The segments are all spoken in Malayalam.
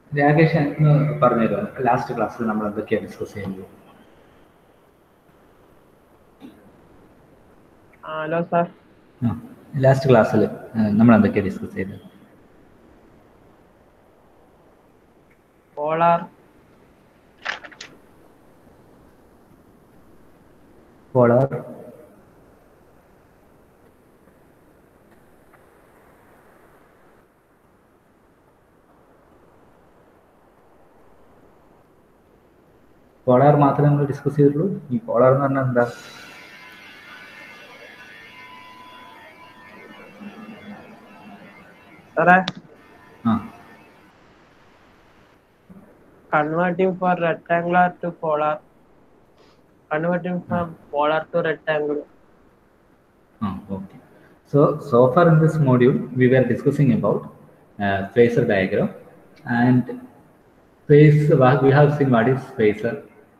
രാകേഷ് എന്ന് പറഞ്ഞുതരുമോ ലാസ്റ്റ് ക്ലാസ്സിൽ നമ്മൾ എന്തൊക്കെയാണ് ഡിസ്കസ് ചെയ്യുന്നത് ഹലോ സാർ ലാസ്റ്റ് ക്ലാസ്സിൽ നമ്മൾ എന്തൊക്കെയാണ് ഡിസ്കസ് ചെയ്തത് പോളാർ പോളാർ പോളാർ മാത്രമേ നമ്മൾ ഡിസ്കസ് ചെയ്തിട്ടുള്ളൂ ഈ പോളാർ എന്ന് പറഞ്ഞാൽ എന്താ സാറേ ആ converting for rectangular to polar converting from polar to rectangle Ah, okay. So, so far in this module, we were discussing about uh, phasor diagram and phase, what we have seen what is phasor.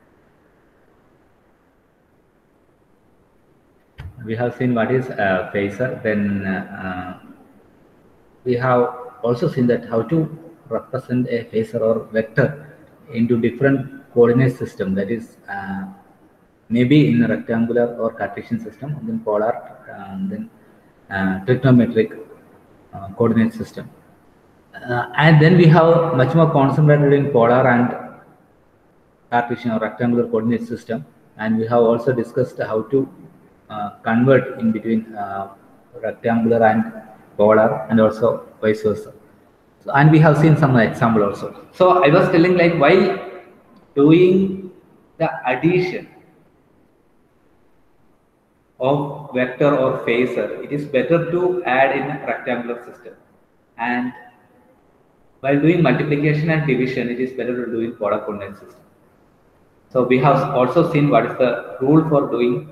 We have seen what is uh, phasor, then uh, uh, we have also seen that how to represent a phasor or vector into different coordinate system that is uh, maybe in a rectangular or Cartesian system, and then polar, and then uh, trigonometric uh, coordinate system. Uh, and then we have much more concentrated in polar and Cartesian or rectangular coordinate system. And we have also discussed how to uh, convert in between uh, rectangular and polar and also vice versa. So, and we have seen some example also. So I was telling like while doing the addition of vector or phasor, it is better to add in a rectangular system. And while doing multiplication and division, it is better to do in polar coordinate system. So we have also seen what is the rule for doing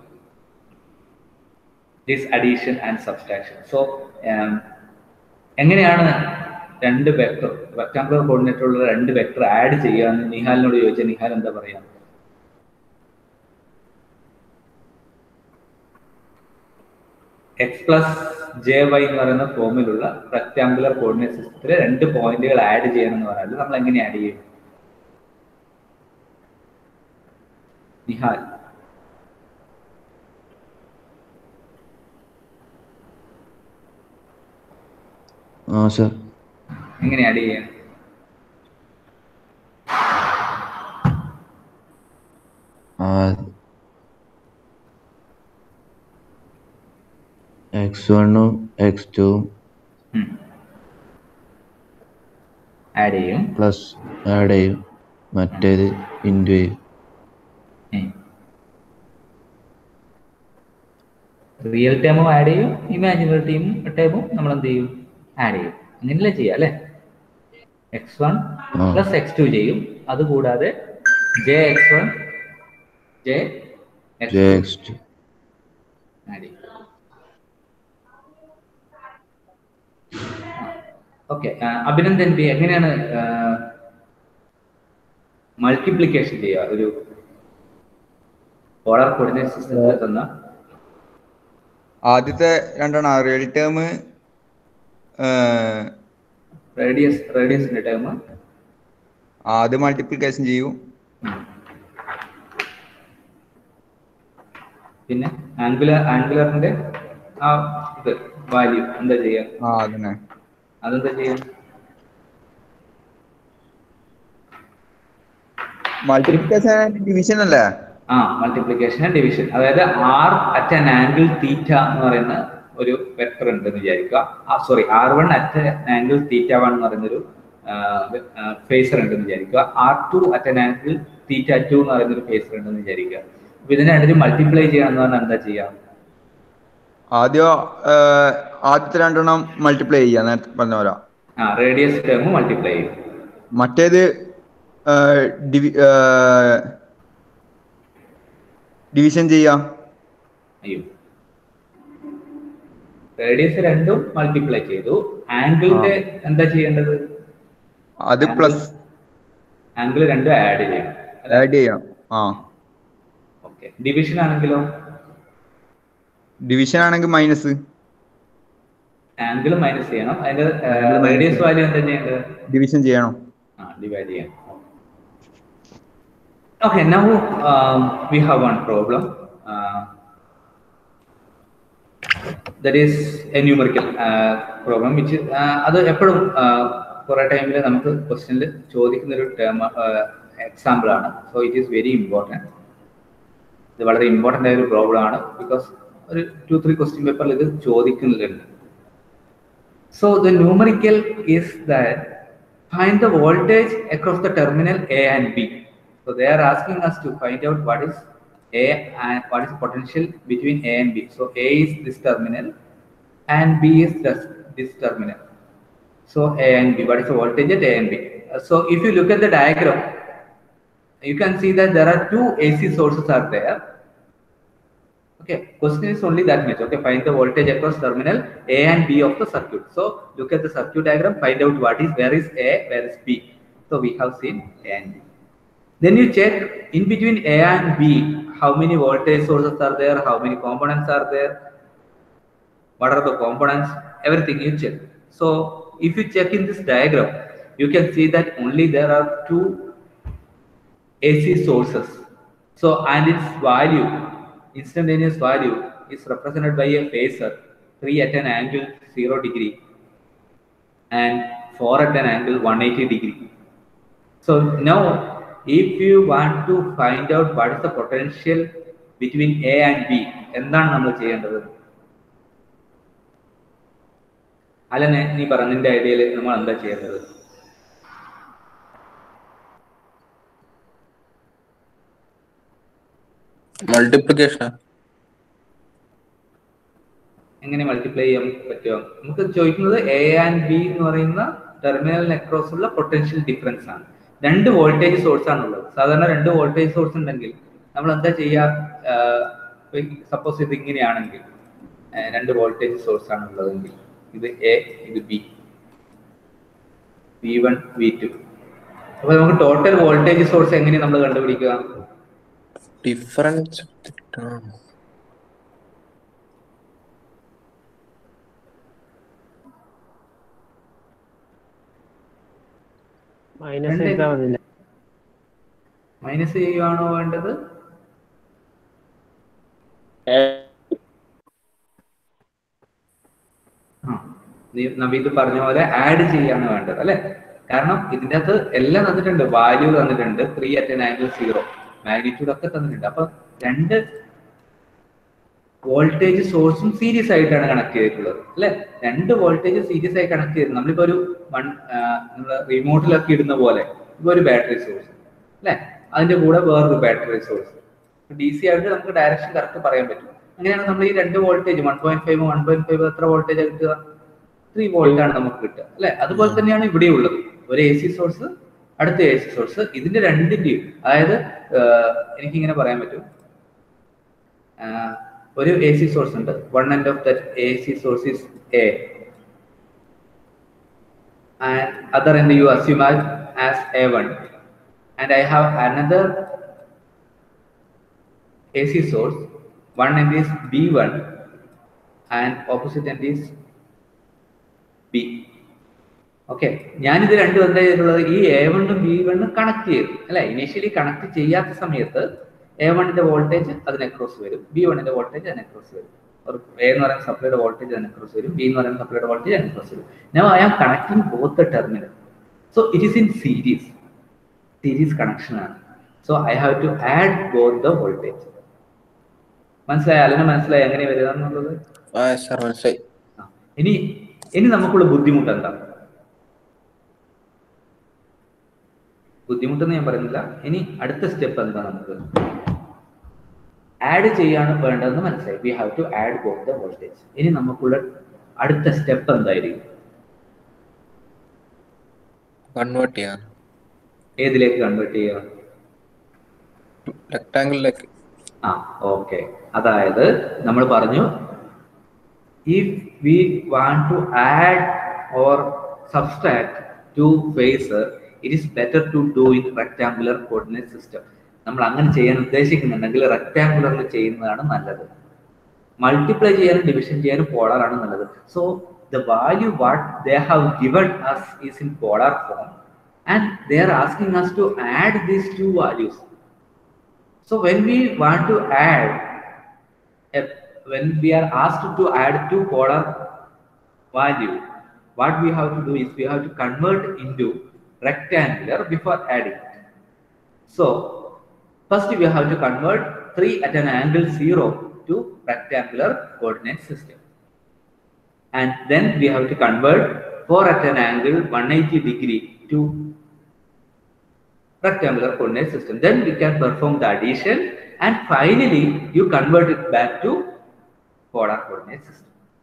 this addition and subtraction. So um, എങ്ങനെയാണ് രണ്ട് വെക്ടർ റെക്ടാങ്കുലർ കോർഡിനേറ്റർ ഉള്ള രണ്ട് വെക്ടർ ആഡ് ചെയ്യാന്ന് നിഹാലിനോട് ചോദിച്ചാൽ നിഹാൽ എന്താ പറയാ എക്സ് പ്ലസ് ജെ വൈ എന്ന് പറയുന്ന ഫോമിലുള്ള റെക്ടാങ്കുലർ കോർഡിനേറ്റ് സിസ്റ്റത്തിൽ രണ്ട് പോയിന്റുകൾ ആഡ് ചെയ്യണം എന്ന് പറഞ്ഞാൽ നമ്മൾ എങ്ങനെ ആഡ് ചെയ്യും നിഹാൽ ആ സർ എങ്ങനെ ആഡ് ചെയ്യാം ആ എക്സ് വണ്ണും എക്സ് ടുവും ആഡ് ചെയ്യും പ്ലസ് ആഡ് ചെയ്യും മറ്റേത് ഇൻറ്റു ചെയ്യും റിയൽ ടേമും ആഡ് ചെയ്യും ഇമാജിനറി ടീം ടേമും നമ്മൾ എന്ത് ചെയ്യും ആഡ് ചെയ്യും അങ്ങനെയല്ലേ ചെയ്യാം അല്ലേ എക്സ് വൺ ആ. പ്ലസ് എക്സ് ടു ചെയ്യും അതുകൂടാതെ J X one J J X two add ചെയ്യും ഓക്കെ അഭിനന്ദൻ ബി എങ്ങനെയാണ് മൾട്ടിപ്ലിക്കേഷൻ ചെയ്യുക ഒരു പോളാർ കോർഡിനേറ്റ് സിസ്റ്റത്തിൽ തന്ന ആദ്യത്തെ രണ്ടെണ്ണം റിയൽ ടേം റേഡിയസ് റേഡിയസിന്റെ ടേം ആദ്യം മൾട്ടിപ്ലിക്കേഷൻ ചെയ്യും പിന്നെ ആംഗുലർ ആംഗുലറിന്റെ ആ ഇത് വാല്യൂ എന്താ ചെയ്യാ ആ അതന്നെ അതെന്താ ചെയ്യാ മൾട്ടിപ്ലിക്കേഷൻ ഡിവിഷൻ അല്ലേ ആ മൾട്ടിപ്ലിക്കേഷൻ ആൻഡ് ഡിവിഷൻ അതായത് r at an angle theta എന്ന് പറയുന്ന ഒരു വെക്ടർ ഉണ്ടെന്ന് വിചാരിക്കുക sorry r one at angle theta one എന്ന് പറയുന്നൊരു ഫേസർ ഉണ്ടെന്ന് വിചാരിക്കുക r two at an angle theta two എന്ന് പറയുന്ന ഒരു ഫേസർ ഉണ്ടെന്ന് വിചാരിക്കുക അപ്പൊ ഇതിനെ രണ്ടിനും മൾട്ടിപ്ലൈ ചെയ്യാന്ന് പറഞ്ഞാൽ എന്താ ചെയ്യാം ആദ്യം ഏർ, ആദ്യത്തെ രണ്ടെണ്ണം മൾട്ടിപ്ലൈ ചെയ്യാം നേരത്തെ പറഞ്ഞ പോലെ ആ റേഡിയസ് ടേം മൾട്ടിപ്ലൈ ചെയ്യും മറ്റേത് ഏർ, ഡിവി ഡിവിഷൻ ചെയ്യാം അയ്യോ റേഡിയസ് രണ്ടും മൾട്ടിപ്ലൈ ചെയ്തു ആംഗിളിന്റെ എന്താ ചെയ്യേണ്ടത് അത് പ്ലസ് ആംഗിൾ രണ്ടും ആഡ് ചെയ്യണം ആഡ് ചെയ്യാം ആ ഓക്കെ ഡിവിഷൻ ആണെങ്കിലോ ഡിവിഷൻ ആണെങ്കിൽ മൈനസ് ആംഗിൾ മൈനസ് ചെയ്യണം അതിന്റെ Angle minus റേഡിയസ് വാല്യൂ എന്താ ചെയ്യേണ്ടത് ഡിവിഷൻ ചെയ്യണം ആ ഡിവൈഡ് ചെയ്യാൻ okay now we have one problem that is a numerical problem which അത് എപ്പോഴും കുറെ ടൈമിൽ നമുക്ക് ക്വസ്റ്റ്യനിൽ ചോദിക്കുന്ന ഒരു ടേം എക്സാമ്പിൾ ആണ് so it is very important ഇത് വളരെ ഇമ്പോർട്ടൻ്റ് ആയ ഒരു പ്രോബ്ലം ആണ് ബിക്കോസ് ഒരു ടു ത്രീ ക്വസ്റ്റ്യൻ പേപ്പറിൽ ഇത് ചോദിക്കുന്നുണ്ട് so the numerical is that find the voltage across the terminal A and B. So they are asking us to find out what is A and what is potential between A and B. So A is this terminal and B is this, this terminal. So A and B, what is the voltage at A and B? Uh, So if you look at the diagram, you can see that there are two AC sources are there. Okay, question is only that much. Okay, find the voltage across terminal A and B of the circuit. So look at the circuit diagram, find out what is where is A, where is B. So we have seen A and B. Then you check in between A and B, how many voltage sources are there, how many components are there, what are the components, everything you check. So if you check in this diagram, you can see that only there are two AC sources. So and its value, instantaneous value is represented by a phasor, 3 at an angle 0 degree and 4 at an angle 180 degree. So now if you want to find out what is the potential between A and B, എന്താണ് നമ്മൾ ചെയ്യേണ്ടത് അല്ല നീ പറ നിന്റെ ഐഡിയയിൽ നമ്മൾ എന്താ ചെയ്യേണ്ടത് മൾട്ടിപ്ലിക്കേഷൻ എങ്ങനെ മൾട്ടിപ്ലൈ ചെയ്യാൻ പറ്റുമോ നമുക്ക് ചോദിക്കുന്നത് എ ആൻഡ് ബി എന്ന് പറയുന്ന ടെർമിനലിന് അക്രോസ് ഉള്ള പൊട്ടൻഷ്യൽ ഡിഫറൻസ് ആണ് രണ്ട് വോൾട്ടേജ് സോഴ്സ് ആണുള്ളത് സാധാരണ രണ്ട് വോൾട്ടേജ് സോഴ്സ് ഉണ്ടെങ്കിൽ നമ്മൾ എന്താ ചെയ്യുക സപ്പോസ് ഇത് ഇങ്ങനെയാണെങ്കിൽ ആ, രണ്ട് വോൾട്ടേജ് സോഴ്സ് ആണ് ഉള്ളതെങ്കിൽ ഇത് എ ഇത് B V one V two അപ്പൊ നമുക്ക് ടോട്ടൽ വോൾട്ടേജ് സോഴ്സ് എങ്ങനെ നമ്മൾ കണ്ടുപിടിക്കുക ഡിഫറൻസ് മൈനസ് രണ്ട് ചെയ്താൽ മതില്ലേ മൈനസ് ചെയ്യുകയാണോ വേണ്ടത് ആ, നീ- നവീത് പറഞ്ഞ പോലെ ആഡ് ചെയ്യാണ് വേണ്ടത് അല്ലെ കാരണം ഇതിന്റെ അകത്ത് എല്ലാം തന്നിട്ടുണ്ട് വാല്യൂ തന്നിട്ടുണ്ട് three at an angle zero magnitude ഒക്കെ തന്നിട്ടുണ്ട് അപ്പൊ രണ്ട് വോൾട്ടേജ് സോഴ്സും സീരീസ് ആയിട്ടാണ് കണക്ട് ചെയ്തിട്ടുള്ളത് അല്ലെ രണ്ട് വോൾട്ടേജ് സീരീസ് ആയി കണക്ട് ചെയ്ത് നമ്മളിപ്പോ ഒരു വൺ നമ്മൾ റിമോട്ടിലൊക്കെ ഇടുന്ന പോലെ ഇപ്പൊ ഒരു ബാറ്ററി സോഴ്സ് അല്ലെ അതിന്റെ കൂടെ വേറൊരു ബാറ്ററി സോഴ്സ് ഡി സി ആയിട്ട് നമുക്ക് ഡയറക്ഷൻ കറക്റ്റ് പറയാൻ പറ്റും അങ്ങനെയാണ് നമ്മൾ ഈ രണ്ട് voltage one point five one point five എത്ര വോൾട്ടേജ് കിട്ടുക ത്രീ വോൾട്ട് ആണ് നമുക്ക് കിട്ടുക അല്ലെ അതുപോലെ തന്നെയാണ് ഇവിടെ ഉള്ളത് ഒരു എ സി സോഴ്സ് അടുത്ത എ സി സോഴ്സ് ഇതിന്റെ രണ്ടിന്റെയും അതായത് ആഹ് എനിക്കിങ്ങനെ പറയാൻ പറ്റും ആഹ് ഒരു എ സി സോഴ്സ് ഉണ്ട് one end of that A C source is A and other end you assume as, as A1 and I have another AC source one end is B1 and opposite end is B okay ഞാനിത് രണ്ടും എന്താ ചെയ്തിട്ടുള്ളത് ഈ എ വണ്ണും ബി വണ്ണും കണക്ട് ചെയ്തു അല്ലെ ഇനീഷ്യലി കണക്ട് ചെയ്യാത്ത സമയത്ത് എ വണ്ണിന്റെ വോൾട്ടേജ് അതിനെ ക്രോസ് വരും ബി വണ്ണിന്റെ വോൾട്ടേജ് അതിനെ ക്രോസ് വരും ഒരു എ എന്ന് പറയുന്ന സപ്ലൈയുടെ വോൾട്ടേജ് അതിനെ ക്രോസ് വരും ബി എന്ന് പറയുന്ന സപ്ലൈയുടെ വോൾട്ടേജ് അതിനെ ക്രോസ് വരും now I am connecting both the terminal so it is in series series connection ആണ് so I have to add both the voltage മനസ്സിലായി അലന് മനസ്സിലായി എങ്ങനെ വരിക എന്നുള്ളത് ആ സാർ മനസ്സിലായി ആ. ഇനി ഇനി നമുക്കുള്ള ബുദ്ധിമുട്ട് എന്താ ബുദ്ധിമുട്ടെന്ന് ഞാൻ പറയുന്നില്ല ഇനി അടുത്ത സ്റ്റെപ്പ് എന്താ നമുക്ക് ആഡ് ചെയ്യാണ് വേണ്ടതെന്ന് മനസ്സിലായി we have to add both the voltage ഇനി നമുക്കുള്ള അടുത്ത സ്റ്റെപ്പ് എന്തായിരിക്കും കൺവേർട്ട് ചെയ്യാൻ ഏതിലേക്ക് കൺവേർട്ട് ചെയ്യുക റെക്ടാങ്കിളിലേക്ക് ആ ഓക്കെ അതായത് നമ്മൾ പറഞ്ഞു if we want to add or subtract two phase it is better to do in rectangular coordinate system നമ്മൾ അങ്ങനെ ചെയ്യാൻ ഉദ്ദേശിക്കുന്നുണ്ടെങ്കിൽ റെക്ടാങ്കുലറിൽ ചെയ്യുന്നതാണ് നല്ലത് മൾട്ടിപ്ലൈ ചെയ്യാനും ഡിവിഷൻ ചെയ്യാനും പോളാർ ആണ് നല്ലത് so the value what they have given us is in polar form and they are asking us to add these two values. So when we want to add, a- when we are asked to add two polar value, what we have to do is we have to convert into rectangular before adding. So first we have to convert 3 at an angle 0 to rectangular coordinate system. And then we have to convert 4 at an angle 180 degree to rectangular coordinate system. Then we can perform the addition and finally you convert it back to polar coordinate system.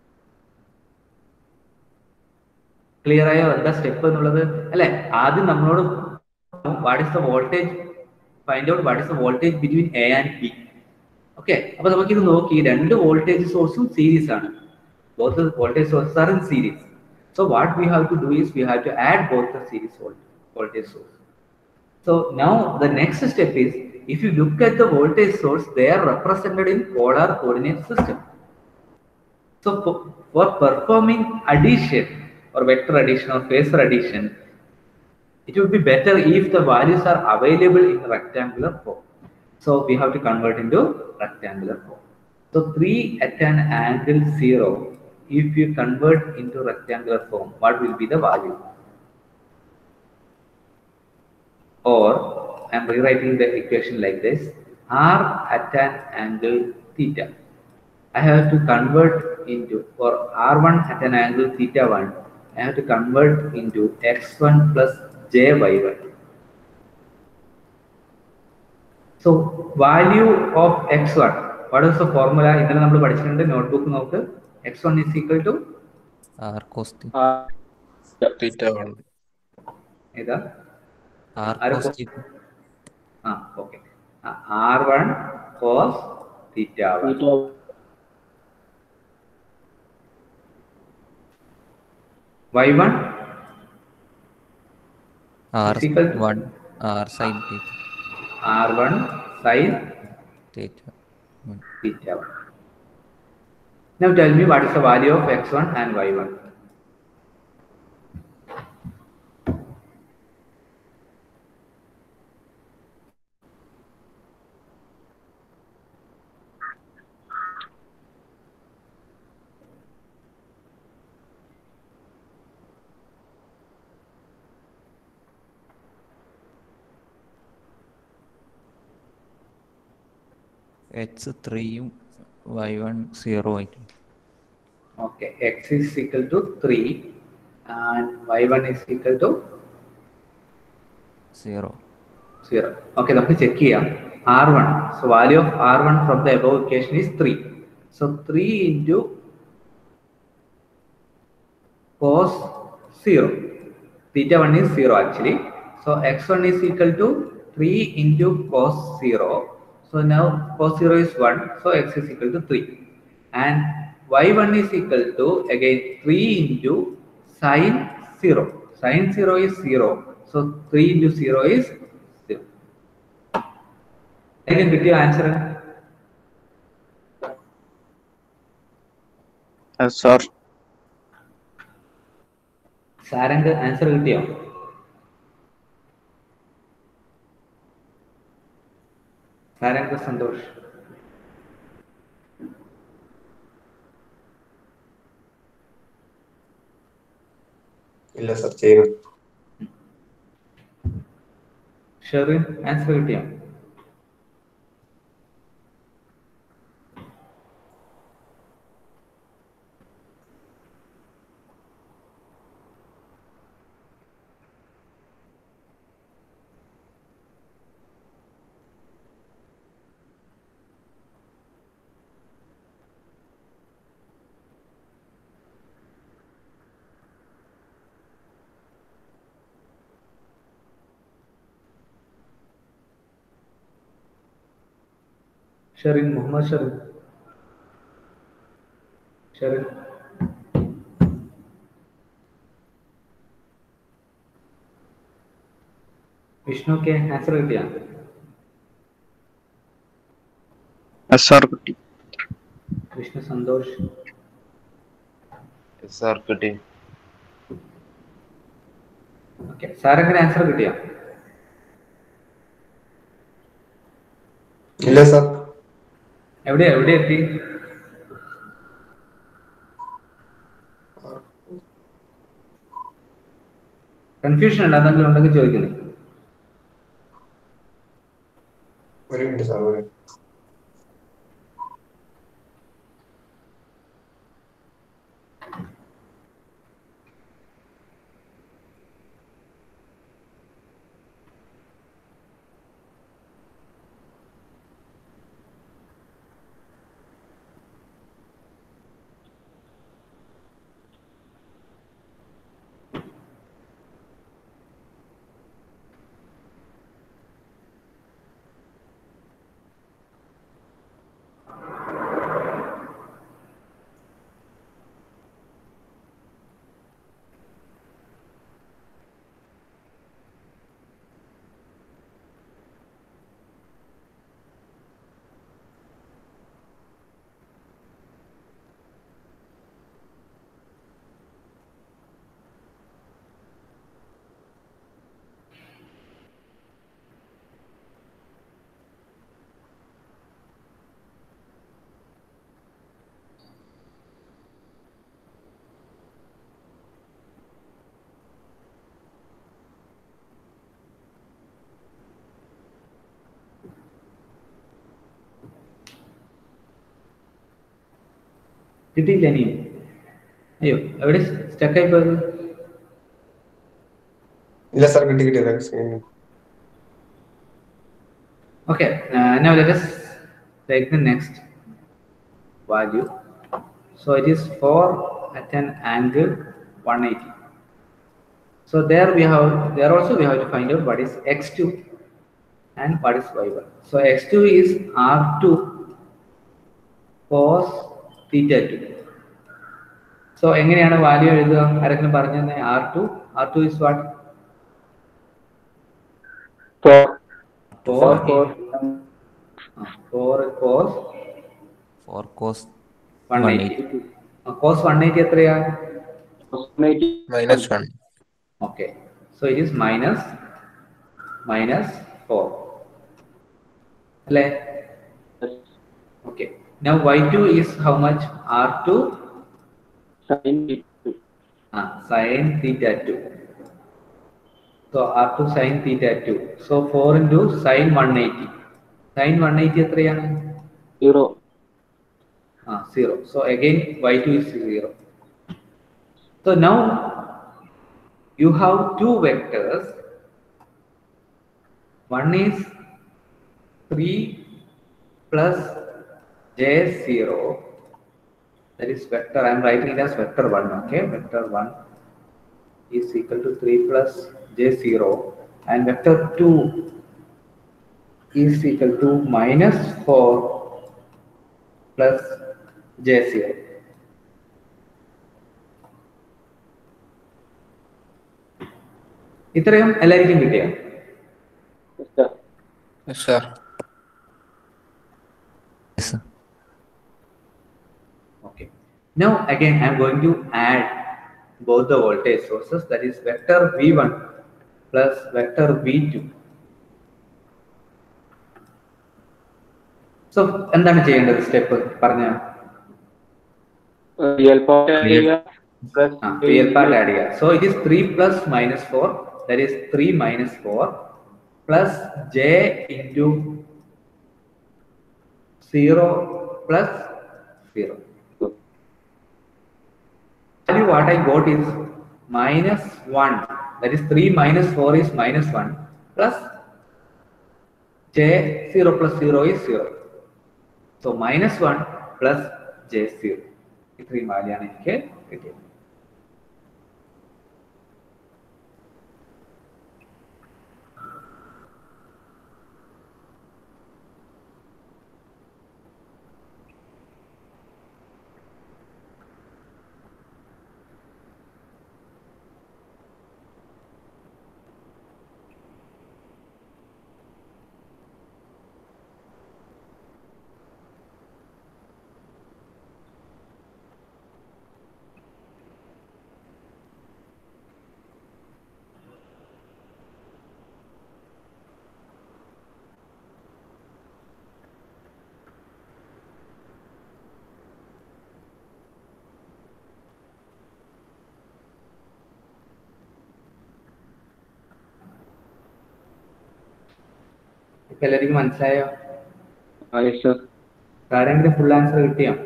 Clear ആയോ എന്താ സ്റ്റെപ്പ് എന്നുള്ളത് അല്ലെ ആദ്യം നമ്മളോട് what is the voltage find out what is the voltage between A and B okay അപ്പൊ നമുക്കിത് നോക്കി രണ്ട് വോൾട്ടേജ് സോഴ്സും സീരീസ് ആണ് both the voltage sources are in series so what we have to do is we have to add both the series volt voltage source so now the next step is if you look at the voltage source they are represented in polar coordinate system so for, for performing addition or vector addition or phasor addition it would be better if the values are available in rectangular form. So we have to convert into rectangular form. So 3 at an angle 0, if you convert into rectangular form, what will be the value? Or I'm rewriting the equation like this, r at an angle theta. I have to convert into, for r1 at an angle theta 1, I have to convert into x1 plus jy1. So value of x1, what is the formula? ഇന്നലെ നമ്മൾ പഠിച്ചിട്ടുണ്ട് നോട്ട്ബുക്ക് നോക്ക് x1 is equal to r cos theta one ഏതാ ആർ ആര് കോസ്റ്റി ആ okay r one cos theta one y one r Is equal to- one r sine theta r one sine theta theta 1. Now tell me what is the value of x1 and y1. X ത്രീയും വൈ വൺ സീറോ ആയിട്ട് Okay, x is equal to 3 and y1 is equal to zero 0. Okay, നമുക്ക് ചെക്ക് ചെയ്യാം r1. So value of r1 from the above equation is 3. So 3 into cos 0. Theta 1 is 0 actually. So x1 is equal to 3 into cos 0. So now cos 0 is 1. So x is equal to 3. And y1 is equal to again 3 into sine 0. Sine 0 is 0. So 3 into 0 is 0. I can get your answer. Sir Sarang answer കിട്ടിയോ സാരംഗ് സന്തോഷ് ഇല്ല സർ ചെയ്യണം ഷെറിൻ ആൻസർ കിട്ടിയോ ഷെറിൻ മുഹമ്മദ് ഷെറിൻ ഷെറിൻ വിഷ്ണു കെ ആൻസർ കിട്ടിയാ സാർ കിട്ടി വിഷ്ണു സന്തോഷ് സാർ കിട്ടി ഓക്കെ സാറെങ്ങനെ ആൻസർ കിട്ടിയോ ഇല്ല സാർ എവിടെ എവിടെ എത്തി കൺഫ്യൂഷൻ ഉണ്ട് എന്തെങ്കിലും ഉണ്ടെങ്കിൽ ചോദിക്കുന്നു ഒരു മിനിറ്റ് സാർ ഒരു കിട്ടിയില്ല ഇനിയും അയ്യോ എവിടെ സ്റ്റക്കായി പോയത് ഇല്ല സാർ കിട്ടി കിട്ടി sir Okay, uh, now let us take the next value. So it is 4 at an angle 180. So there we have, there also we have to find out what is x2 and what is y1. So x2 is r2 cos theta 2. So എങ്ങനെയാണ് വാല്യൂ എഴുതുക ആരെങ്കിലും പറഞ്ഞു തന്നെ r two r two is what Four. Four Four. Four cos four cos one eighty cos one eighty എത്രയാ minus one okay so it is minus minus four അല്ലേ okay now y two is how much r two ah sine theta two so r two sine theta two so four into sine one eighty sine one eighty എത്രയാണ് Zero. Ah, zero. So again, y2 is zero. So now you have two vectors. One is 3 plus j0. That is vector. I am writing it as vector 1. Okay, vector 1 is equal to 3 plus j0, and vector 2 is equal to minus 4 plus j0. ഇത്രയും എല്ലാവർക്കും കിട്ടിയോ sir Okay. Now again, I'm going to add both the voltage sources. That is vector v1 plus vector v2. So എന്താണ് ചെയ്യേണ്ടത് സ്റ്റെപ്പ് പറഞ്ഞ Real part area plus real part add ചെയ്യുക so it is three plus minus four that is three minus four plus j into zero plus zero value what I got is minus 1. That is 3 minus 4 is minus 1 plus j 0 plus 0 is 0. So minus 1 plus j 0. ഇത്രയും വാല്യാണ് എനിക്ക് കിട്ടിയത് ഇപ്പൊ എല്ലാവർക്കും മനസ്സിലായോ ആ യെസ് സർ ആരെങ്കിലും ഫുൾ ആൻസർ കിട്ടിയോ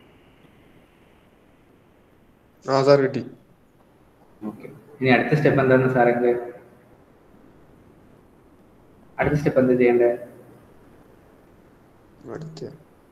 ആ സാർ കിട്ടി ഓക്കെ ഇനി അടുത്ത സ്റ്റെപ്പ് എന്താണ് സാറെങ്കിൽ അടുത്ത സ്റ്റെപ്പ് എന്താ ചെയ്യേണ്ടത് അടുത്ത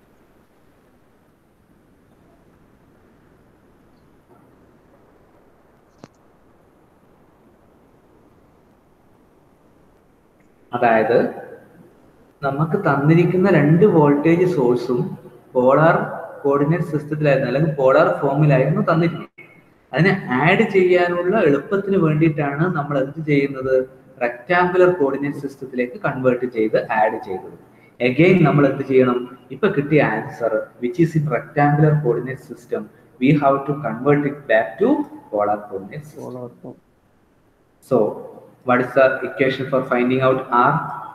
അതായത് നമുക്ക് തന്നിരിക്കുന്ന രണ്ട് വോൾട്ടേജ് സോഴ്സും പോളാർ കോർഡിനേറ്റ് സിസ്റ്റത്തിലായിരുന്നു അല്ലെങ്കിൽ പോളാർ ഫോമിലായിരുന്നു തന്നിരിക്കുന്നത് അതിനെ ആഡ് ചെയ്യാനുള്ള എളുപ്പത്തിന് വേണ്ടിയിട്ടാണ് നമ്മൾ എന്ത് ചെയ്യുന്നത് റെക്ടാങ്കുലർ കോർഡിനേറ്റ് സിസ്റ്റത്തിലേക്ക് കൺവേർട്ട് ചെയ്ത് ആഡ് ചെയ്തത് എഗെയിൻ നമ്മൾ എന്ത് ചെയ്യണം ഇപ്പൊ കിട്ടിയ answer which is in rectangular coordinate system we have to convert it back to polar coordinate system So, what is the equation for finding out R?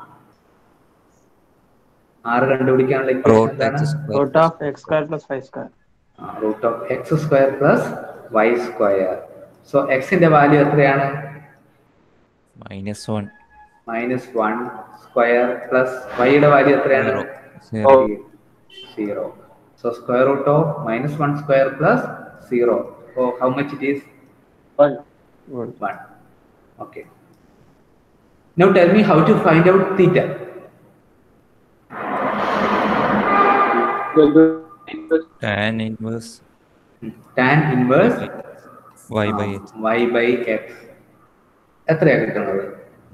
R കണ്ടുപിടിക്കാനുള്ള equation Root എന്താണ്? x square. Root of x square plus y square. ആ, root of x square plus y square. So, x ന്റെ വാല്യൂ എത്രയാണ് minus one minus one square plus വൈയുടെ വാല്യൂ എത്രയാണ് zero zero so square root of minus one square plus zero oh how much it is one one. Okay. Now tell me how to find out theta. tan inverse Tan inverse y by x y by x. എത്രയാ കിട്ടുന്നത്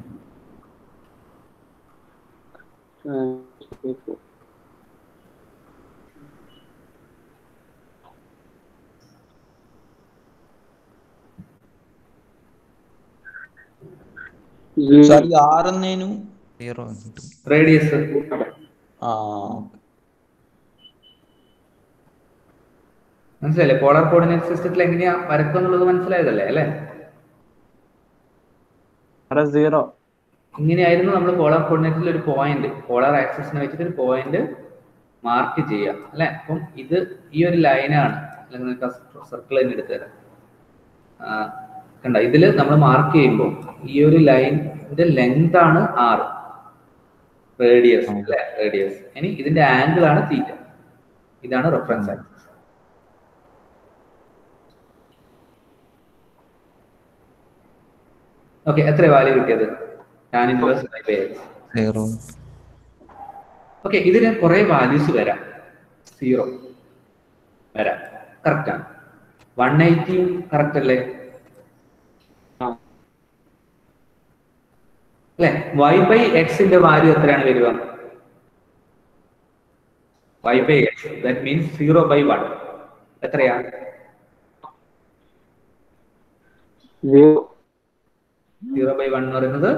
സാർ ഈ ആറെന്നേനു zero കിട്ടും റേഡിയസ് ആ മനസ്സിലായില്ലേ പോളാർ കോർഡിനേറ്റ് സിസ്റ്റത്തിൽ എങ്ങനെയാ വരക്കുക എന്നുള്ളത് മനസ്സിലായതല്ലേ അല്ലേ അവിടെ സീറോ ഇങ്ങനെയായിരുന്നു നമ്മൾ പോളാർ കോർഡിനേറ്റിൽ ഒരു പോയിന്റ് പോളാർ ആക്സിസിനെ വെച്ചിട്ട് ഒരു പോയിന്റ് മാർക്ക് ചെയ്യുക അല്ലെ അപ്പം ഇത് ഈ ഒരു ലൈനാണ് അല്ലെങ്കിൽ നിങ്ങൾക്ക് സർക്കിൾ തന്നെ എടുത്തു തരാം ആ, കണ്ട ഇതിൽ നമ്മൾ മാർക്ക് ചെയ്യുമ്പോൾ ഈ ഒരു ലൈനിന്റെ ലെങ്ത് ആണ് ആറ് റേഡിയസ് അല്ലെ റേഡിയസ് ഇനി ഇതിന്റെ ആംഗിൾ ആണ് തീറ്റ ഇതാണ് റെഫറൻസ് ആക്സിസ് ഓക്കെ എത്ര വാല്യൂ കിട്ടിയത് tan inverse by by x zero okay ഇതിന് കുറെ വാല്യൂസ് വരാം സീറോ വരാം കറക്റ്റ് ആണ് വൺ എയ്റ്റിയും കറക്റ്റ് അല്ലേ അല്ലെ വൈ ബൈ എക്സിന്റെ വാല്യൂ എത്രയാണ് വരിക y by x that means zero by one എത്രയാണ് സീറോ സീറോ ബൈ വൺ എന്ന് പറയുന്നത്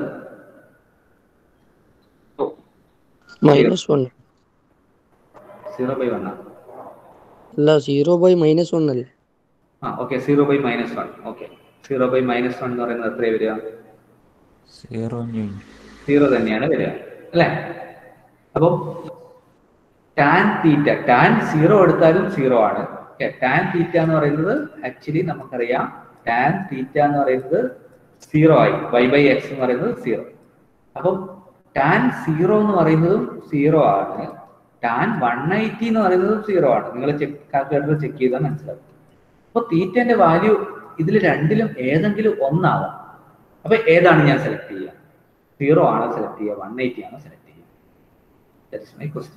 minus one zero by one ആണ് അല്ല സീറോ ബൈ മൈനസ് വൺ അല്ലേ ആ okay zero by minus one okay zero by minus one എന്ന് പറയുന്നത് എത്രയാണ് വരിക zero new സീറോ തന്നെയാണ് വരിക അല്ലെ അപ്പം ടാൻ തീറ്റ ടാൻ സീറോ എടുത്താലും സീറോ ആണ് ടാൻ തീറ്റ എന്ന് പറയുന്നത് ആക്ച്വലി നമുക്കറിയാം ടാൻ തീറ്റ എന്ന് പറയുന്നത് സീറോ ആയി വൈ ബൈ എക്സ് എന്ന് പറയുന്നത് സീറോ അപ്പം ടാൻ സീറോ എന്ന് പറയുന്നതും സീറോ ആണ് ടാൻ വൺ എയ്റ്റി എന്ന് പറയുന്നതും സീറോ ആണ് നിങ്ങൾ ചെക്ക് കാൽക്കുലേറ്റർ ചെക്ക് ചെയ്താൽ മനസ്സിലാവും അപ്പൊ തീറ്റന്റെ വാല്യൂ ഇതിൽ രണ്ടിലും ഏതെങ്കിലും ഒന്നാവാം അപ്പൊ ഏതാണ് ഞാൻ സെലക്ട് ചെയ്യുക സീറോ ആണോ സെലക്ട് ചെയ്യുക വൺ എയ്റ്റി ആണോ സെലക്ട് ചെയ്യുക ദാറ്റ്സ് മൈ ക്വസ്റ്റ്യൻ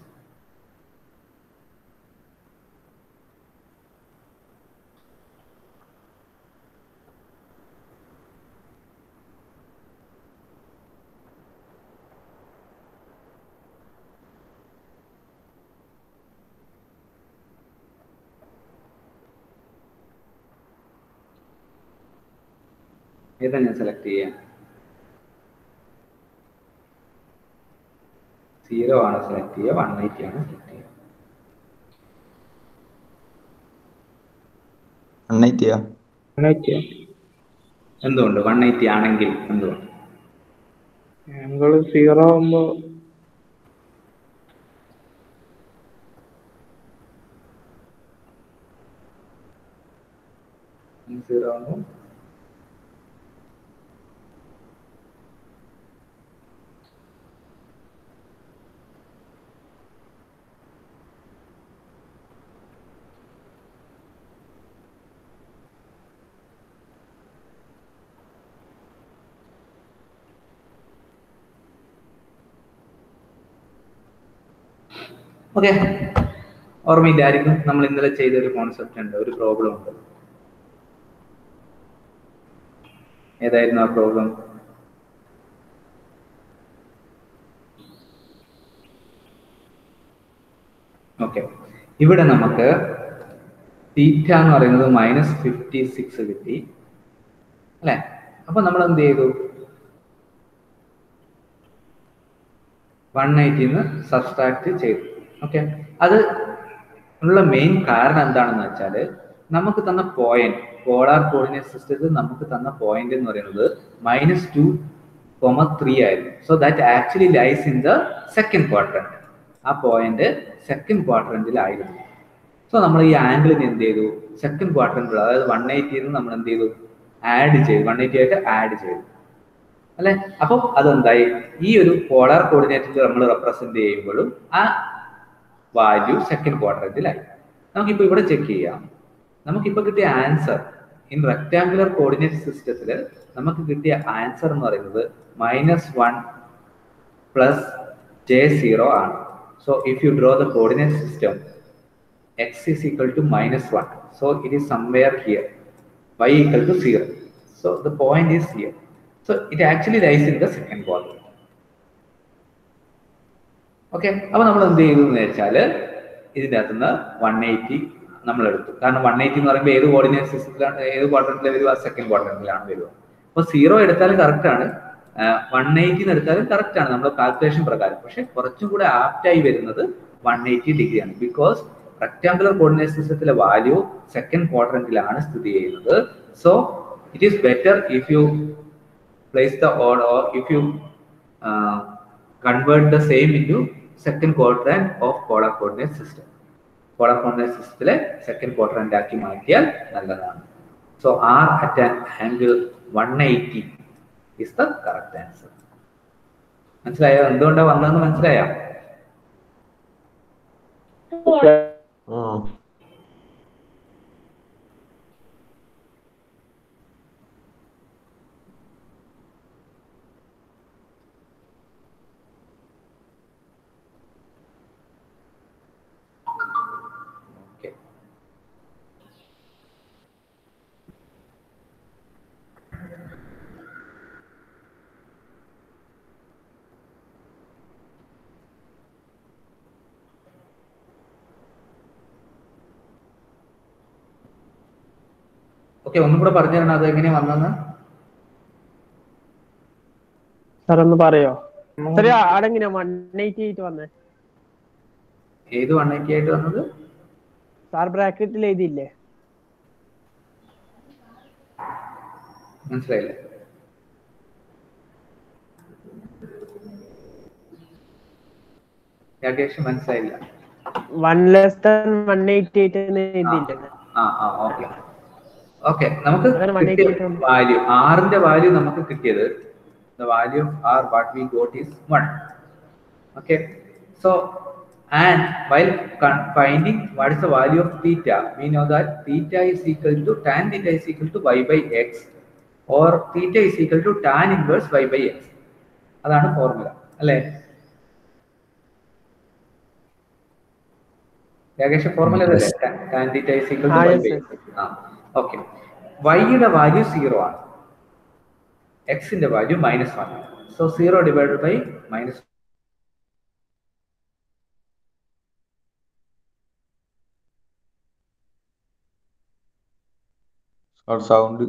ഏതാ ഞാൻ സെലക്ട് ചെയ്യുക സീറോ ആണ് സെലക്ട് ചെയ്യുക വൺ എയ്റ്റി ആണ് സെലക്ട് ചെയ്യുക എണ്ണയിത്തിയാ എന്തുകൊണ്ട് വൺ എയ്റ്റി ആണെങ്കിൽ എന്തുകൊണ്ട് ആംഗിൾ സീറോ ആകുമ്പോ സീറോ ആകുമ്പോൾ ഓക്കെ ഓർമ്മയില്ലായിരിക്കും നമ്മൾ ഇന്നലെ ചെയ്ത ഒരു കോൺസെപ്റ്റ് ഉണ്ട് ഒരു പ്രോബ്ലം ഉണ്ട് ഏതായിരുന്നു ആ പ്രോബ്ലം ഓക്കെ ഇവിടെ നമുക്ക് തീറ്റ എന്ന് പറയുന്നത് മൈനസ് ഫിഫ്റ്റി സിക്സ് കിട്ടി അല്ലെ അപ്പൊ നമ്മൾ എന്ത് ചെയ്തു വൺ എയ്റ്റിന്ന് സബ്സ്ട്രാക്ട് ചെയ്തു ഓക്കെ അത് ഉള്ള മെയിൻ കാരണം എന്താണെന്ന് വെച്ചാൽ നമുക്ക് തന്ന പോയിന്റ് പോളാർ കോർഡിനേറ്റ് സിസ്റ്റത്തിൽ നമുക്ക് തന്ന പോയിന്റ് എന്ന് പറയുന്നത് മൈനസ് ടു കൊമ ത്രീ ആയിരുന്നു so that actually lies in the second quadrant ആ പോയിന്റ് സെക്കൻഡ് ക്വാഡ്രന്റിലായിരുന്നു സോ നമ്മൾ ഈ ആംഗിളിന് എന്ത് ചെയ്തു സെക്കൻഡ് ക്വാഡ്രന്റിൽ അതായത് വൺ എയ്റ്റിന്ന് നമ്മൾ എന്ത് ചെയ്തു ആഡ് ചെയ്തു വൺ എയ്റ്റി ആയിട്ട് ആഡ് ചെയ്തു അല്ലെ അപ്പം അതെന്തായി ഈ ഒരു പോളാർ കോർഡിനേറ്റിൽ നമ്മൾ റെപ്രസെന്റ് ചെയ്യുമ്പോഴും ആ വാല്യൂ സെക്കൻഡ് ക്വാഡ്രന്റിലായി നമുക്കിപ്പോൾ ഇവിടെ ചെക്ക് ചെയ്യാം നമുക്കിപ്പോൾ കിട്ടിയ ആൻസർ ഇൻ റെക്ടാങ്കുലർ കോർഡിനേറ്റ് സിസ്റ്റത്തിൽ നമുക്ക് കിട്ടിയ ആൻസർ എന്ന് പറയുന്നത് minus one plus j zero ആണ് so if you draw the coordinate system x is equal to minus one so it is somewhere here y equal to 0. So the point is here. So it actually lies in the second quadrant. Okay അപ്പൊ നമ്മൾ എന്ത് ചെയ്തു എന്ന് വെച്ചാൽ ഇതിൻ്റെ അകത്ത് നിന്ന് വൺ എയ്റ്റി നമ്മൾ എടുത്തു കാരണം വൺ എയ്റ്റി എന്ന് പറയുമ്പോൾ ഏത് കോർഡിനേറ്റ് സിസ്റ്റത്തിലാണ് ഏത് ക്വാഡ്രന്റിൽ വരിക സെക്കൻഡ് ക്വാഡ്രന്റിലാണ് വരിക അപ്പൊ സീറോ എടുത്താലും കറക്റ്റ് ആണ് വൺ എയ്റ്റി എടുത്താലും കറക്റ്റ് ആണ് നമ്മുടെ കാൽക്കുലേഷൻ പ്രകാരം പക്ഷെ കുറച്ചും കൂടെ ആപ്റ്റായി വരുന്നത് വൺ എയ്റ്റി ഡിഗ്രി ആണ് ബിക്കോസ് റെക്ടാങ്കുലർ കോർഡിനേറ്റ് സിസ്റ്റത്തിലെ വാല്യൂ സെക്കൻഡ് ക്വാഡ്രന്റിലാണ് സ്ഥിതി ചെയ്യുന്നത് so it is better if you place the order or if you convert the same into second quadrant of polar coordinate system polar coordinate സിസ്റ്റത്തിലെ സെക്കൻഡ് ക്വാഡ്രന്റ് ആക്കി മാറ്റിയാൽ നല്ലതാണ് so r at an angle one eighty is the correct answer മനസ്സിലായോ എന്തുകൊണ്ടാണ് വന്നതെന്ന് മനസ്സിലായോ ആ ഓക്കെ ഓക്കെ ഒന്നും കൂടെ പറഞ്ഞു തരണം അത് എങ്ങനെയാ വന്നെന്ന് സാർ ഒന്ന് പറയോ സാർ ആടെങ്ങനെയാ വൺ എയ്റ്റി എയ്റ്റ് വന്നേ ഏത് വൺ എയ്റ്റി ആയിട്ട് വന്നത് സാർ ബ്രാക്കറ്റിൽ എഴുതിയില്ലേ മനസ്സിലായില്ലേ രാകേഷ് മനസ്സിലായില്ല one less than one eighty eight എന്ന് എഴുതിയില്ലേ ആ ആ ഓക്കെ ഓക്കെ നമുക്ക് അങ്ങനെ 188 ഉണ്ട്. വാല്യൂ ആറിന്റെ വാല്യൂ നമുക്ക് കിട്ടിയത് the value of r what we got is one okay so and while finding what is the value of theta we know that theta is equal to tan theta is equal to y by x or theta is equal to tan inverse y by x അതാണ് ഫോർമുല അല്ലേ ഏകദേശം ഫോർമുല അല്ലേ tan theta is equal to ah, y yes, by yes. ആ ഓക്കെ വൈയുടെ വാല്യൂ സീറോ ആണ് എക്സിന്റെ value minus one so zero divided by minus sound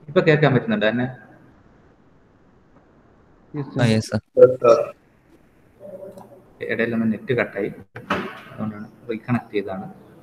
ഇപ്പൊ കേൾക്കാൻ പറ്റുന്നുണ്ട് എന്നെ ആ യെസ് സർ ഇടയിലൊന്ന് നെറ്റ് കട്ടായി അതുകൊണ്ടാണ് റീകണക്ട് ചെയ്തതാണ്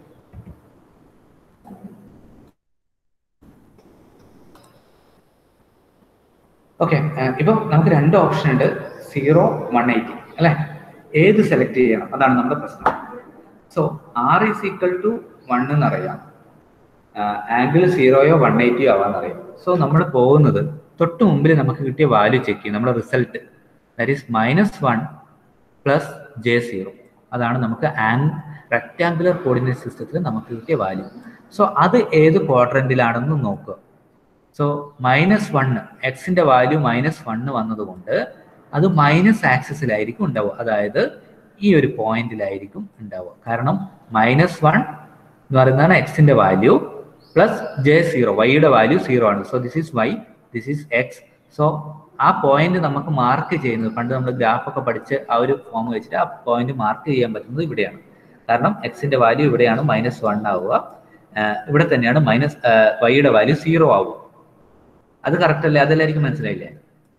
ഓക്കെ ഇപ്പൊ നമുക്ക് രണ്ട് ഓപ്ഷൻ ഉണ്ട് സീറോ വൺ എയ്റ്റി അല്ലെ ഏത് സെലക്ട് ചെയ്യണം അതാണ് നമ്മുടെ പ്രശ്നം so r is equal to one എന്നറിയാം ആംഗിൾ സീറോയോ വൺ എയ്റ്റിയോ ആവാന്നറിയാം സോ നമ്മൾ പോകുന്നത് തൊട്ട് മുമ്പിൽ നമുക്ക് കിട്ടിയ വാല്യൂ ചെക്ക് ചെയ്യും നമ്മുടെ result that is minus one plus j zero അതാണ് നമുക്ക് ആങ് റെക്ടാങ്കുലർ കോർഡിനേറ്റ് സിസ്റ്റത്തിൽ നമുക്ക് കിട്ടിയ വാല്യൂ സോ അത് ഏത് ക്വാഡ്രന്റിലാണെന്ന് നോക്കുക സോ മൈനസ് വണ്ണ് എക്സിന്റെ വാല്യൂ മൈനസ് വണ്ണ് വന്നതുകൊണ്ട് അത് മൈനസ് ആക്സിസിലായിരിക്കും ഉണ്ടാവുക അതായത് ഈ ഒരു പോയിന്റിലായിരിക്കും ഉണ്ടാവുക കാരണം മൈനസ് വൺ എന്ന് പറയുന്നതാണ് എക്സിന്റെ വാല്യൂ പ്ലസ് ജെ സീറോ വൈയുടെ വാല്യൂ സീറോ ആണ് so this is y this is x so ആ പോയിന്റ് നമുക്ക് മാർക്ക് ചെയ്യുന്നത് പണ്ട് നമ്മൾ ഗ്രാഫ് ഒക്കെ പഠിച്ച് ആ ഒരു ഫോം വെച്ചിട്ട് ആ പോയിന്റ് മാർക്ക് ചെയ്യാൻ പറ്റുന്നത് ഇവിടെയാണ് കാരണം എക്സിന്റെ വാല്യൂ ഇവിടെയാണ് മൈനസ് വൺ ആവുക ആഹ് ഇവിടെ തന്നെയാണ് മൈനസ് വൈയുടെ വാല്യൂ സീറോ ആവുക അത് കറക്റ്റ് അല്ലേ അതെല്ലാവർക്കും മനസ്സിലായില്ലേ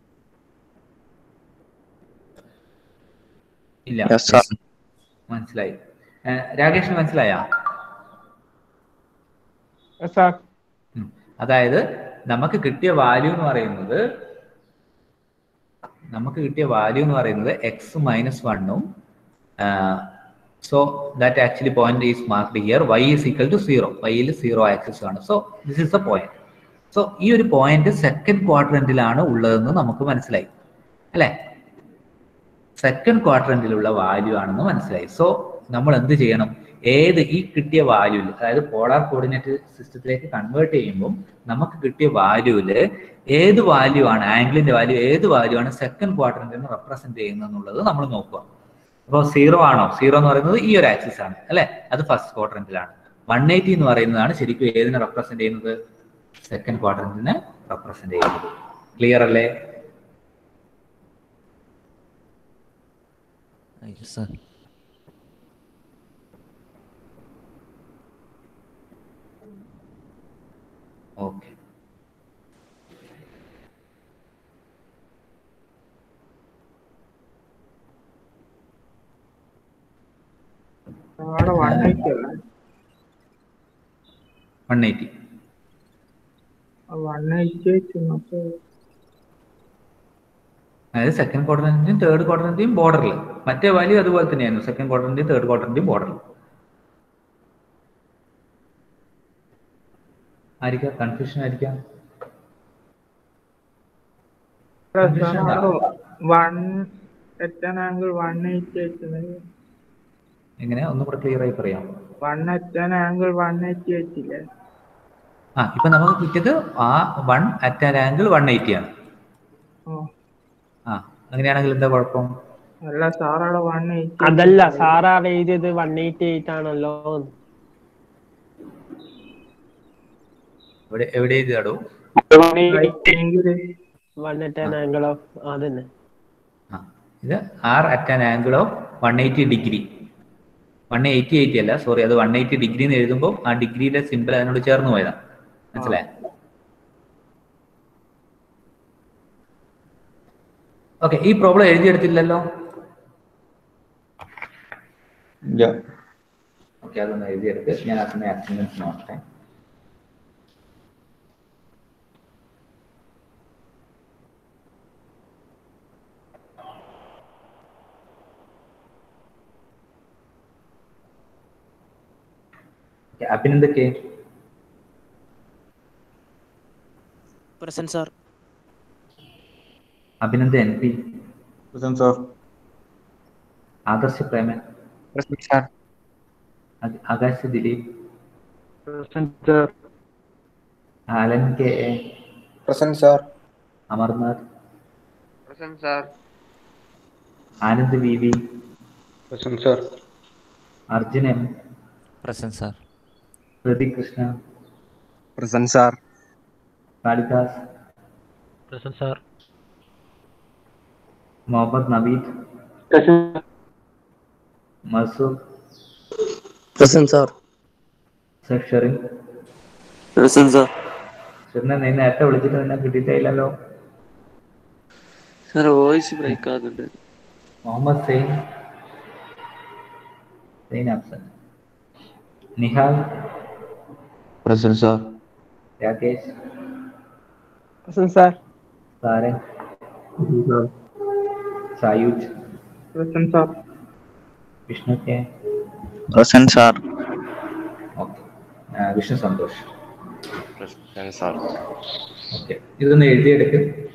ഇല്ല Yes, sir. മനസ്സിലായി ആഹ് രാകേഷിന് മനസ്സിലായാ സാർ ഉം. അതായത് നമുക്ക് കിട്ടിയ വാല്യൂ എന്ന് പറയുന്നത് നമുക്ക് കിട്ടിയ വാല്യൂ എന്ന് പറയുന്നത് എക്സ് മൈനസ് വണ്ണും so that actually point is marked here y is equal to zero വൈയിൽ സീറോ ആക്സിസ് ആണ് so this is a point സോ ഈ ഒരു പോയിന്റ് സെക്കൻഡ് ക്വാഡ്രന്റിലാണ് ഉള്ളതെന്ന് നമുക്ക് മനസ്സിലായി അല്ലെ സെക്കൻഡ് ക്വാഡ്രന്റിലുള്ള വാല്യൂ ആണെന്ന് മനസ്സിലായി സോ നമ്മൾ എന്ത് ചെയ്യണം ഏത് ഈ കിട്ടിയ വാല്യൂല് അതായത് പോളാർ കോർഡിനേറ്റ് സിസ്റ്റത്തിലേക്ക് കൺവേർട്ട് ചെയ്യുമ്പോൾ നമുക്ക് കിട്ടിയ വാല്യൂല് ഏത് വാല്യൂ ആണ് ആംഗിളിന്റെ വാല്യൂ ഏത് വാല്യൂ ആണ് സെക്കൻഡ് ക്വാഡ്രന്റിന് റെപ്രസെന്റ് ചെയ്യുന്നത് എന്നുള്ളത് നമ്മൾ നോക്കുക അപ്പോൾ സീറോ ആണോ സീറോ എന്ന് പറയുന്നത് ഈ ഒരു ആക്സിസ് ആണ് അല്ലെ അത് ഫസ്റ്റ് ക്വാഡ്രന്റിലാണ് വൺ എയ്റ്റി എന്ന് പറയുന്നതാണ് ശരിക്കും ഏതിനെ റെപ്രസെന്റ് ചെയ്യുന്നത് സെക്കൻഡ് ക്വാഡ്രന്റിനെ റെപ്രസെന്റ് ചെയ്യുന്നത് ക്ലിയർ അല്ലേ യെസ് സർ ഓക്കെ അവിടെ വൺ എയ്റ്റി അല്ലേ വൺ എയ്റ്റി വൺ എയ്റ്റി വെച്ച് നമുക്ക് അതായത് സെക്കൻഡ് ക്വാഡ്രന്റിന്റെയും തേർഡ് ക്വാഡ്രന്റിന്റെയും ബോർഡറിൽ മറ്റേ വാല്യൂ അതുപോലെ തന്നെയായിരുന്നു സെക്കൻഡ് ക്വാഡ്രന്റിന്റെയും തേർഡ് ക്വാഡ്രന്റിന്റെയും ബോർഡറിൽ ആയിരിക്കാം കൺഫ്യൂഷൻ ആയിരിക്കാം one at an angle one eighty വെച്ചത് എങ്ങനെ ഒന്നും കൂടെ ക്ലിയർ ആയി പറയാം one at an angle one eighty വെച്ചില്ലേ ആ ഇപ്പൊ നമുക്ക് കിട്ടിയത് ആ one at an angle one eighty ആണ് ഓ ആ അങ്ങനെയാണെങ്കിൽ എന്താ കുഴപ്പം അല്ല സാർ അവിടെ വൺ എയ്റ്റി അതല്ല സാറ് അവിടെ എഴുതിയത് വൺ എയ്റ്റി എയ്റ്റ് ആണല്ലോ എവിടെ എവിടെ എഴുതിയാടോ വൺ ടെൻ ആംഗിളോ അതന്നെ ആ ഇത് r at an angle of one eighty degree one eighty eighty അല്ല സോറി അത് വൺ എയ്റ്റി ഡിഗ്രി എന്ന് എഴുതുമ്പോൾ ആ ഡിഗ്രിയുടെ സിമ്പിൾ അതിനോട് ചേർന്ന് പോയതാണ് മനസ്സിലായ ഓക്കെ ഈ പ്രോബ്ലം എഴുതിയെടുത്തില്ലല്ലോ ഇല്ല ഓക്കെ അതൊന്ന് എഴുതിയെടുത്ത് ഞാൻ ആ സമയം അറ്റൻഡൻസ് നോക്കട്ടെ Okay, Abhinand K present sir Abhinand N P present sir Adarsh Preman present sir അ- Akash Dileep present sir Alan K A present sir Amarnath present sir Anand V V present sir Arjun M present sir Hrithik Krishna present sir Kalidas present sir Muhammad Naveed Masood present sir Sherin present sir പിന്നെ നീ നേരത്തെ വിളിച്ചിട്ട് നിന്നെ കിട്ടിയിട്ടില്ലല്ലോ സാർ വോയിസ് ബ്രേക്ക് ആകുന്നുണ്ട് Muhammad Zain Zain absent Nihal present sir Rakesh present sir Saran Sayuj present sir Vishnu K present sir okay Vishnu Santhosh present sir okay ഇതൊന്ന് എഴുതിയെടുക്ക്